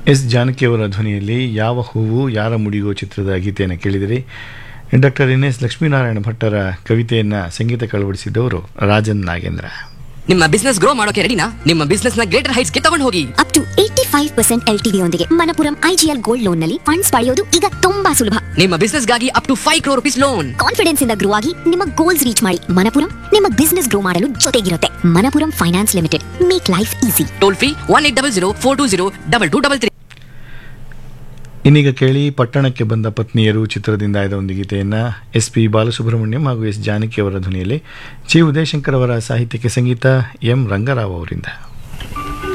S ಜಾನಕಿಯವರ ಧ್ವನಿಯಲ್ಲಿ ಯಾವ ಹೂವು ಯಾರ ಮುಡಿಗೋ ಚಿತ್ರದ ಗೀತೆಯನ್ನು ಕೇಳಿದಿರಿ ಡಾಕ್ಟರ್ ಎನ್ ಎಸ್ ಲಕ್ಷ್ಮೀನಾರಾಯಣ ಭಟ್ಟರ ಕವಿತೆಯನ್ನು ಸಂಗೀತ ಕಳವಡಿಸಿದವರು ರಾಜನ್ ನಾಗೇಂದ್ರ ನಿಮ್ಮ ಬಿಸ್ನೆಸ್ ಗ್ರೋ ಮಾಡೋಕೆ ರೆಡಿನಾ ನಿಮ್ಮ ಬಿಸ್ನೆಸ್ ನ ಗ್ರೇಟರ್ ಹೈಟ್ಸ್ ಗೆ ತಗೊಂಡು ಹೋಗಿ up to eighty five percent L T ಯೊಂದಿಗೆ ಮನಪುರಂ ಐಜಿಎಲ್ ಗೋಲ್ಡ್ ಲೋನ್ ನಲ್ಲಿ ಫಂಡ್ಸ್ ಪಡೆಯೋದು ಈಗ ತುಂಬಾ ಸುಲಭ ನಿಮ್ಮ ಬಿಸ್ನೆಸ್ ಗಾಗಿ up to five crore rupees loan confidence ಇಂದ ಗ್ರೋ ಆಗಿ ನಿಮ್ಮ ಗೋಲ್ಸ್ ರೀಚ್ ಮಾಡಿ ಮನಪುರಂ ನಿಮ್ಮ ಬಿಸ್ನೆಸ್ ಗ್ರೋ ಮಾಡಲು ಜೊತೆಗಿರುತ್ತೆ Manappuram finance limited make life easy toll free one eight double zero four two zero double two double three ಇನ್ನೀಗ ಕೇಳಿ ಪಟ್ಟಣಕ್ಕೆ ಬಂದ ಪತ್ನಿಯರು ಚಿತ್ರದಿಂದ ಆಯ್ದ ಒಂದು ಗೀತೆಯನ್ನು ಎಸ್ ಪಿ ಬಾಲಸುಬ್ರಹ್ಮಣ್ಯಂ ಹಾಗೂ ಎಸ್ ಜಾನಕಿ ಅವರ ಧ್ವನಿಯಲ್ಲಿ ಚಿ ಉದಯಶಂಕರ್ ಅವರ ಸಾಹಿತ್ಯಕ್ಕೆ ಸಂಗೀತ ಎಂ ರಂಗರಾವ್ ಅವರಿಂದ